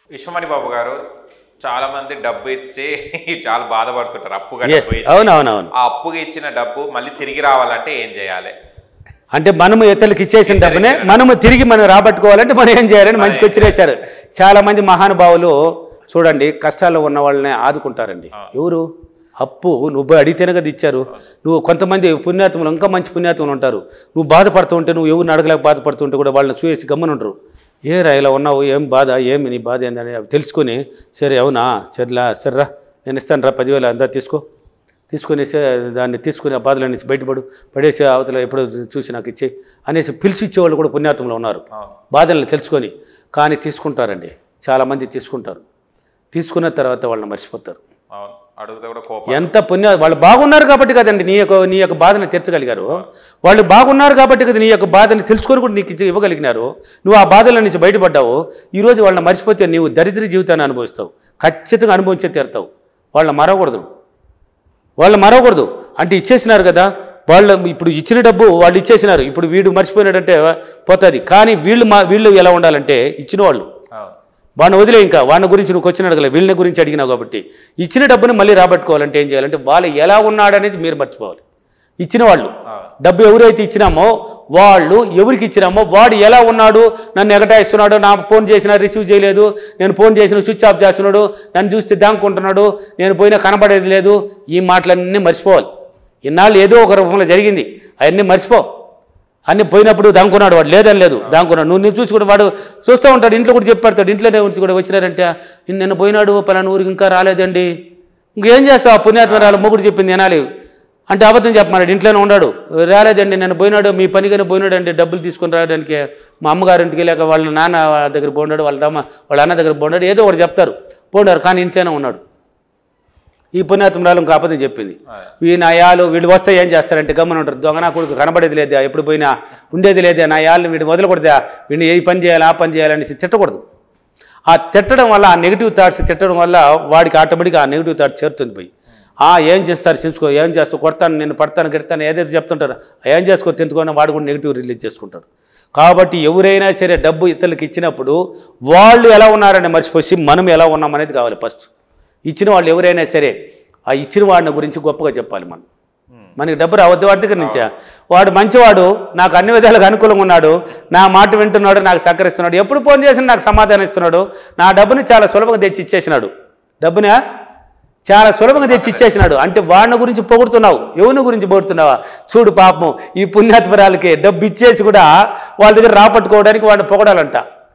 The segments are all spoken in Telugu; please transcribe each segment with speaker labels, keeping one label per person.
Speaker 1: విశ్వమణి బాబు గారు చాలా మంది డబ్బు ఇచ్చి చాలా బాధపడుతుంటారు అప్పుగా
Speaker 2: ఎస్
Speaker 1: డబ్బు ఇచ్చి.
Speaker 2: అవునవునవును
Speaker 1: ఆ అప్పుగా ఇచ్చిన డబ్బు మళ్ళీ తిరిగి రావాలంటే ఏం చేయాలి
Speaker 2: అంటే మనము ఇతరులకు ఇచ్చేసిన డబ్బునే మనము తిరిగి మనం రాబట్టుకోవాలంటే మనం ఏం చేయాలని మంచి క్వశ్చన్ వేశారు చాలా మంది మహానుభావులు చూడండి కష్టాల్లో ఉన్న వాళ్ళని ఆదుకుంటారండి ఎవరు అప్పు నువ్వు అడిగితేనే కదా ఇచ్చారు నువ్వు కొంతమంది పుణ్యాత్ములు ఇంకా మంచి పుణ్యాత్ములు ఉంటారు నువ్వు బాధపడుతూ ఉంటే నువ్వు ఎవరిని అడగలేక బాధపడుతుంటే కూడా వాళ్ళని చూసి గమ్మనుండరు ఏ రా ఇలా ఉన్నావు ఏం బాధ ఏమి నీ బాధ ఏందని అవి తెలుసుకొని సరే అవునా సరేలా సరేరా నేను ఇస్తాను రా పదివేలు అంతా తీసుకో తీసుకునేసి దాన్ని తీసుకుని ఆ బాధల నుంచి బయటపడు పడేసి అవతల ఎప్పుడో చూసి నాకు ఇచ్చే అనేసి పిలిచి ఇచ్చేవాళ్ళు కూడా పుణ్యాత్మంలో ఉన్నారు
Speaker 1: అవును
Speaker 2: బాధలను తెలుసుకొని కానీ తీసుకుంటారండి చాలామంది తీసుకుంటారు తీసుకున్న తర్వాత వాళ్ళని మర్చిపోతారు
Speaker 1: అవును అడిగితే కూడా కోపం
Speaker 2: ఎంత పుణ్య వాళ్ళు బాగున్నారు కాబట్టి కదండి నీ యొక్క నీ యొక్క బాధను తీర్చగలిగారు వాళ్ళు బాగున్నారు కాబట్టి కదా నీ యొక్క బాధని తెలుసుకొని కూడా నీకు ఇచ్చి ఇవ్వగలిగినారు నువ్వు ఆ బాధల నుంచి బయటపడ్డావు ఈరోజు వాళ్ళని మర్చిపోతే నీవు దరిద్ర జీవితాన్ని అనుభవిస్తావు ఖచ్చితంగా అనుభవించే తీరుతావు వాళ్ళని మరవకూడదు వాళ్ళు మరవకూడదు అంటే ఇచ్చేసినారు కదా వాళ్ళు ఇప్పుడు ఇచ్చిన డబ్బు వాళ్ళు ఇచ్చేసినారు ఇప్పుడు వీడు మర్చిపోయినాడంటే పోతుంది కానీ వీళ్ళు మా వీళ్ళు ఎలా ఉండాలంటే ఇచ్చిన వాళ్ళు
Speaker 1: అవును
Speaker 2: వాడిని వదిలే ఇంకా వాడిని గురించి నువ్వు క్వశ్చన్ అడగలే వీళ్ళని గురించి అడిగినావు కాబట్టి ఇచ్చిన డబ్బుని మళ్ళీ రాబట్టుకోవాలంటే ఏం చేయాలంటే వాళ్ళు ఎలా ఉన్నాడనేది మీరు మర్చిపోవాలి ఇచ్చిన వాళ్ళు
Speaker 1: అవును
Speaker 2: డబ్బు ఎవరైతే ఇచ్చినామో వాళ్ళు ఎవరికి ఇచ్చినామో వాడు ఎలా ఉన్నాడు నన్ను ఎగటాయిస్తున్నాడు నా ఫోన్ చేసినా రిసీవ్ చేయలేదు నేను ఫోన్ చేసిన స్విచ్ ఆఫ్ చేస్తున్నాడు నన్ను చూస్తే దాంకుంటున్నాడు నేను పోయినా కనబడేది లేదు ఈ మాటలన్నీ మర్చిపోవాలి ఇన్నాళ్ళు ఏదో ఒక రూపంలో జరిగింది అవన్నీ మర్చిపో అన్ని పోయినప్పుడు దాంకున్నాడు వాడు లేదని లేదు దాంకున్నాడు నువ్వు నేను చూసి కూడా వాడు చూస్తూ ఉంటాడు ఇంట్లో కూడా చెప్పి పెడతాడు ఇంట్లోనే ఉంచి కూడా వచ్చినారంటే నిన్న పోయినాడు పలానా ఊరికి ఇంకా రాలేదండి ఇంకేం చేస్తావు ఆ పుణ్యాత్మరాలు మొగుడు చెప్పింది వినాలి అంటే అబద్ధం చెప్పమన్నాడు ఇంట్లోనే ఉన్నాడు రాలేదండి నేను పోయినాడు మీ పనిగానే పోయినాడు అండి డబ్బులు తీసుకొని రావడానికి మా అమ్మగారింటికి లేక వాళ్ళ నాన్న దగ్గర పోయినాడు వాళ్ళ దమ్మ వాళ్ళ అన్న దగ్గర పోయినాడు ఏదో ఒకటి చెప్తారు పోయినారు కానీ ఇంట్లోనే ఉన్నాడు ఈ పుణ్యాత్మరాలు ఇంకా అబద్ధం చెప్పింది ఈ నా యాలు వీళ్ళు వస్తే ఏం చేస్తారంటే గమ్మన ఉంటారు దొంగ నా కొడుకు కనబడేది లేదా ఎప్పుడు పోయినా ఉండేది లేదా నా యాళ్ళు వీడిని వదలకూడదా వీడిని ఏ పని చేయాలి ఆ పని చేయాలనేసి తిట్టకూడదు ఆ తిట్టడం వల్ల ఆ నెగిటివ్ థాట్స్ తిట్టడం వల్ల వాడికి ఆటోమేటిక్గా ఆ నెగిటివ్ థాట్ చేరుతుంది పోయి ఆ ఏం చేస్తారు చించుకో ఏం చేస్తావు కొడతాను నేను పడతాను గిడతాను ఏదైతే చెప్తుంటారో ఏం చేసుకో తింటుకొని వాడు కూడా నెగిటివ్ రిలీజ్ చేసుకుంటాడు కాబట్టి ఎవరైనా సరే డబ్బు ఇతరులకు ఇచ్చినప్పుడు వాళ్ళు ఎలా ఉన్నారని మర్చిపోసి మనం ఎలా ఉన్నామనేది కావాలి ఫస్ట్ ఇచ్చిన వాళ్ళు ఎవరైనా సరే ఆ ఇచ్చిన వాడిని గురించి గొప్పగా చెప్పాలి మనం మనకి డబ్బు రావద్దు వాడి దగ్గర నుంచా వాడు మంచివాడు నాకు అన్ని విధాలుగా అనుకూలంగా ఉన్నాడు నా మాట వింటున్నాడు నాకు సహకరిస్తున్నాడు ఎప్పుడు ఫోన్ చేసినా నాకు సమాధానం ఇస్తున్నాడు నా డబ్బుని చాలా సులభంగా తెచ్చి ఇచ్చేసినాడు డబ్బునా చాలా సులభంగా తెచ్చి ఇచ్చేసినాడు అంటే వాడిని గురించి పొగుడుతున్నావు ఎవరిని గురించి పొగుడుతున్నావా చూడు పాపం ఈ పుణ్యాత్మరాలకి డబ్బు ఇచ్చేసి కూడా వాళ్ళ దగ్గర రాపట్టుకోవడానికి వాడిని పొగడాలంట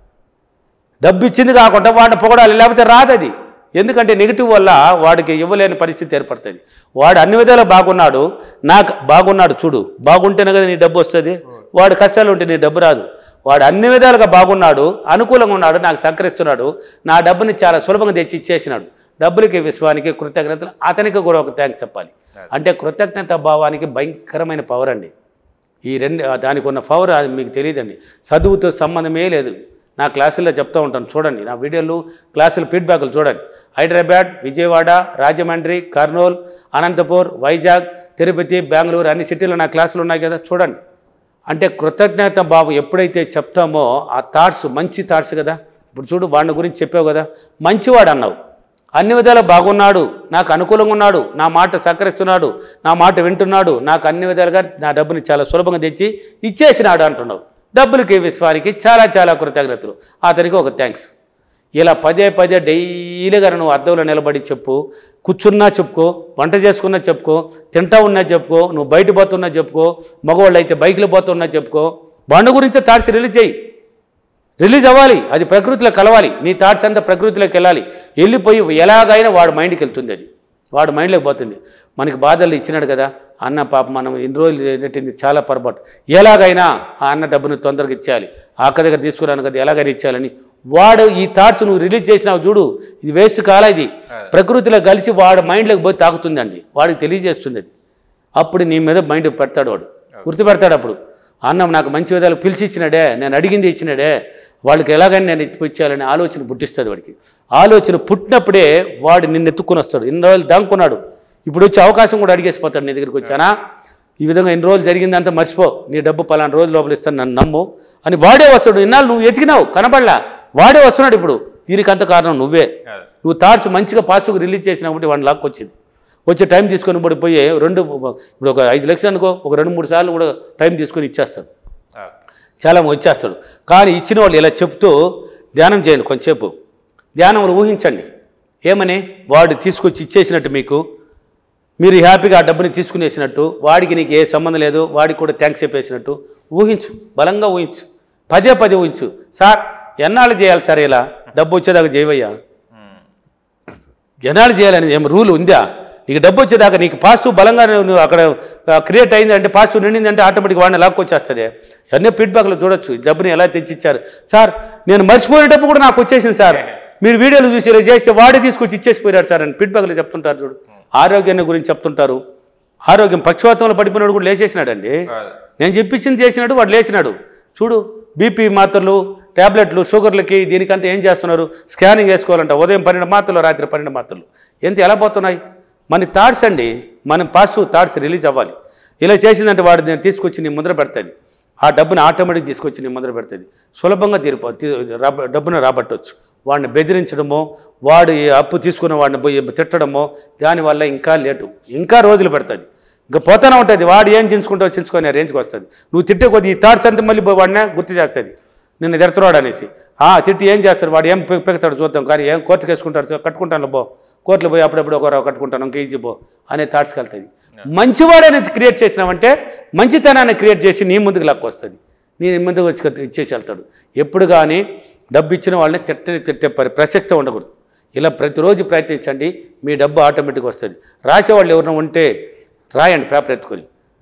Speaker 2: డబ్బు ఇచ్చింది కాకుండా వాడిని పొగడాలి లేకపోతే రాదు అది ఎందుకంటే నెగిటివ్ వల్ల వాడికి ఇవ్వలేని పరిస్థితి ఏర్పడుతుంది వాడు అన్ని విధాలు బాగున్నాడు నాకు బాగున్నాడు చూడు బాగుంటేనే కదా నీ డబ్బు వస్తుంది వాడు కష్టాలు ఉంటే నీ డబ్బు రాదు వాడు అన్ని విధాలుగా బాగున్నాడు అనుకూలంగా ఉన్నాడు నాకు సహకరిస్తున్నాడు నా డబ్బుని చాలా సులభంగా తెచ్చి ఇచ్చేసినాడు డబ్బులకి విశ్వానికి కృతజ్ఞతలు అతనికి కూడా ఒక థ్యాంక్స్ చెప్పాలి అంటే కృతజ్ఞత భావానికి భయంకరమైన పవర్ అండి ఈ రెండు దానికి ఉన్న పవర్ అది మీకు తెలియదండి చదువుతో సంబంధమే లేదు నా క్లాసుల్లో చెప్తూ ఉంటాను చూడండి నా వీడియోలు క్లాసుల ఫీడ్బ్యాక్లు చూడండి హైదరాబాద్ విజయవాడ రాజమండ్రి కర్నూలు అనంతపూర్ వైజాగ్ తిరుపతి బెంగళూరు అన్ని సిటీలు నా క్లాసులు ఉన్నాయి కదా చూడండి అంటే కృతజ్ఞత భావం ఎప్పుడైతే చెప్తామో ఆ థాట్స్ మంచి థాట్స్ కదా ఇప్పుడు చూడు వాడిని గురించి చెప్పావు కదా మంచివాడు అన్నావు అన్ని విధాలా బాగున్నాడు నాకు అనుకూలంగా ఉన్నాడు నా మాట సహకరిస్తున్నాడు నా మాట వింటున్నాడు నాకు అన్ని విధాలుగా నా డబ్బుని చాలా సులభంగా తెచ్చి ఇచ్చేసినాడు అంటున్నావు డబ్బులకి విశ్వానికి చాలా చాలా కృతజ్ఞతలు అతనికి ఒక థ్యాంక్స్ ఇలా పదే పదే డైలీగా నువ్వు అద్దంలో నిలబడి చెప్పు కూర్చున్నా చెప్పుకో వంట చేసుకున్నా చెప్పుకో తింటా ఉన్నా చెప్పుకో నువ్వు బయట పోతున్నా చెప్పుకో మగవాళ్ళు అయితే బైక్లో పోతున్నా చెప్పుకో బండ గురించే థాట్స్ రిలీజ్ చేయి రిలీజ్ అవ్వాలి అది ప్రకృతిలో కలవాలి నీ థాట్స్ అంతా ప్రకృతిలోకి వెళ్ళాలి వెళ్ళిపోయి ఎలాగైనా వాడు మైండ్కి వెళ్తుంది అది వాడు మైండ్లోకి పోతుంది మనకి బాధలు ఇచ్చినాడు కదా అన్న పాప మనం ఇన్ని రోజులు నెట్టింది చాలా పొరపాటు ఎలాగైనా ఆ అన్న డబ్బును తొందరగా ఇచ్చేయాలి ఆ అక్క దగ్గర తీసుకురాను కదా ఎలాగైనా ఇచ్చేయాలని వాడు ఈ థాట్స్ నువ్వు రిలీజ్ చేసినావు చూడు ఇది వేస్ట్ కాలా ఇది ప్రకృతిలో కలిసి వాడు మైండ్లోకి పోయి తాకుతుందండి వాడికి తెలియజేస్తుంది అది అప్పుడు నీ మీద మైండ్ పెడతాడు వాడు గుర్తుపెడతాడు అప్పుడు అన్నం నాకు మంచి విధాలు పిలిచి ఇచ్చినాడే నేను అడిగింది ఇచ్చినాడే వాళ్ళకి ఎలాగైనా నేను ఎత్తిపించాలని ఆలోచన పుట్టిస్తుంది వాడికి ఆలోచన పుట్టినప్పుడే వాడు నిన్ను ఎత్తుకొని వస్తాడు ఇన్ని రోజులు దాంకున్నాడు ఇప్పుడు వచ్చే అవకాశం కూడా అడిగేసిపోతాడు నీ దగ్గరికి వచ్చానా ఈ విధంగా ఎన్ని రోజులు జరిగిందంతా మర్చిపో నీ డబ్బు పలానా రోజు లోపల ఇస్తాను నన్ను నమ్ము అని వాడే వస్తాడు ఇన్నాళ్ళు నువ్వు ఎతికినావు కనబడలా వాడే వస్తున్నాడు ఇప్పుడు దీనికి అంత కారణం నువ్వే
Speaker 1: అదే.
Speaker 2: నువ్వు థాట్స్ మంచిగా పాజిటివ్గా రిలీజ్ చేసినప్పుడు వన్ లాక్ వచ్చింది వచ్చే టైం తీసుకొని ఇప్పుడు పోయి రెండు ఇప్పుడు ఒక ఐదు లక్షలు అనుకో ఒక రెండు మూడు సార్లు కూడా టైం తీసుకొని ఇచ్చేస్తాడు
Speaker 1: ఓకే.
Speaker 2: చాలా వచ్చేస్తాడు కానీ ఇచ్చిన వాళ్ళు ఇలా చెప్తూ ధ్యానం చేయండి కొంచెంసేపు ధ్యానంలో ఊహించండి ఏమని వాడు తీసుకొచ్చి ఇచ్చేసినట్టు మీకు మీరు హ్యాపీగా ఆ డబ్బుని తీసుకునేసినట్టు వాడికి నీకు ఏ సంబంధం లేదు వాడికి కూడా థ్యాంక్స్ చెప్పేసినట్టు ఊహించు బలంగా ఊహించు పదే పదే ఊహించు సార్ ఎన్నాళ్ళు చేయాలి సార్ ఇలా డబ్బు వచ్చేదాకా చేయవయ్యా
Speaker 1: ఉమ్.
Speaker 2: ఎన్నాళ్ళు చేయాలని ఏం రూల్ ఉందా నీకు డబ్బు వచ్చేదాకా నీకు పాజిటివ్ బలంగా నువ్వు నువ్వు అక్కడ క్రియేట్ అయింది అంటే పాజిటివ్ నిండిందంటే ఆటోమేటిక్ వాడిని లాక్కొచ్చేస్తుంది అన్నీ ఫీడ్బ్యాక్లు చూడొచ్చు ఈ డబ్బుని ఎలా తెచ్చిచ్చారు సార్ నేను మర్చిపోయిన డబ్బు కూడా నాకు వచ్చేసింది సార్ మీరు వీడియోలు చూసి ఇలా చేస్తే వాడే తీసుకొచ్చి ఇచ్చేసిపోయాడు సార్ అని ఫీడ్బ్యాక్లు చెప్తుంటారు చూడు ఆరోగ్యాన్ని గురించి చెప్తుంటారు ఆరోగ్యం పక్షవాతంలో పడిపోయినాడు కూడా లేచేసినాడండి
Speaker 1: అదే.
Speaker 2: నేను చెప్పించింది చేసినాడు వాడు లేచినాడు చూడు బీపీ మాత్రలు ట్యాబ్లెట్లు షుగర్లకి దీనికంతా ఏం చేస్తున్నారు స్కానింగ్ వేసుకోవాలంట ఉదయం పన్నెండు మాత్రలు రాత్రి పన్నెండు మాత్రలు ఎంత ఎలా పోతున్నాయి మన థాట్స్ అండి మనం పాజిటివ్ థాట్స్ రిలీజ్ అవ్వాలి ఇలా చేసిందంటే వాడు నేను తీసుకొచ్చి నీ ముందర పెడుతుంది ఆ డబ్బుని ఆటోమేటిక్ తీసుకొచ్చి నీ ముందర పెడుతుంది సులభంగా తీరిపో తీ- రాబ- డబ్బును రాబట్టవచ్చు వాడిని బెదిరించడమో వాడు ఈ అప్పు తీసుకున్న వాడిని పోయి తిట్టడమో దానివల్ల ఇంకా లేటు ఇంకా రోజులు పెడుతుంది ఇంకా పోతానే ఉంటుంది వాడు ఏం చించుకుంటావు చించుకొని రేంజ్కి వస్తుంది నువ్వు తిట్టే కొద్ది ఈ థాట్స్ అంతా మళ్ళీ పోయి వాడినే గుర్తు చేస్తుంది నిన్ను తిడుతున్నాడు అనేసి ఆ తిట్టి ఏం చేస్తాడు వాడు ఏం పె- పెడతాడు చూద్దాం కానీ ఏం కోర్టుకి వేసుకుంటాడు చూ- కట్టుకుంటాను బో కోర్టులో పోయి అప్పుడప్పుడు ఒక రవ్వ కట్టుకుంటాను ఇంకా ఈజీ పో అనే థాట్స్కి వెళ్తుంది మంచివాడని క్రియేట్ చేసినావంటే మంచితనాన్ని క్రియేట్ చేసి నీ ముందుకు లాక్కు వస్తుంది నీ ముందుకు వచ్చి కత్తి- ఇచ్చేసి వెళ్తాడు ఎప్పుడు కానీ డబ్బు ఇచ్చిన వాళ్ళని తిట్టని తిట్టే పరి ప్రసక్తి ఉండకూడదు ఇలా ప్రతిరోజు ప్రయత్నించండి మీ డబ్బు ఆటోమేటిక్గా వస్తుంది రాసేవాళ్ళు ఎవరైనా ఉంటే రాయండి పేపర్ ఎత్తుకొని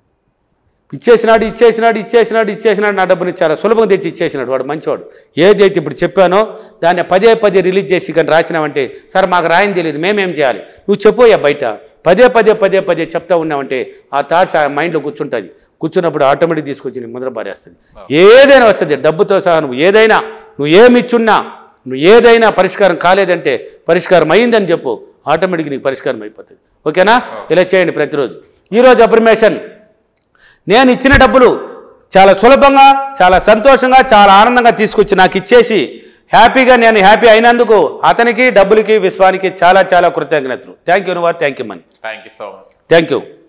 Speaker 2: ఇచ్చేసినాడు ఇచ్చేసినాడు ఇచ్చేసినాడు ఇచ్చేసినాడు నా డబ్బుని చాలా సులభంగా తెచ్చి ఇచ్చేసినాడు వాడు మంచివాడు ఏదైతే ఇప్పుడు చెప్పానో దాన్ని పదే పదే రిలీజ్ చేసి కానీ రాసినావంటే సార్ మాకు రాయని తెలియదు మేమేం చేయాలి నువ్వు చెప్పోయా బయట పదే పదే పదే పదే చెప్తా ఉన్నావంటే ఆ థాట్స్ ఆ మైండ్లో కూర్చుంటుంది కూర్చున్నప్పుడు ఆటోమేటిక్ తీసుకొచ్చి నీ ముద్ర పారేస్తుంది ఏదైనా వస్తుంది డబ్బుతో సహా నువ్వు ఏదైనా నువ్వు ఏమి ఇచ్చున్నా నువ్వు ఏదైనా పరిష్కారం కాలేదంటే పరిష్కారం అయిందని చెప్పు ఆటోమేటిక్ నీకు పరిష్కారం అయిపోతుంది ఓకేనా ఇలా చేయండి ప్రతిరోజు ఈరోజు అప్రిమేషన్ నేను ఇచ్చిన డబ్బులు చాలా సులభంగా చాలా సంతోషంగా చాలా ఆనందంగా తీసుకొచ్చి నాకు ఇచ్చేసి హ్యాపీగా నేను హ్యాపీ అయినందుకు అతనికి డబ్బులకి విశ్వానికి చాలా చాలా కృతజ్ఞతలు థ్యాంక్ యూ నువ్వు thank you money
Speaker 1: thank you so much
Speaker 2: thank you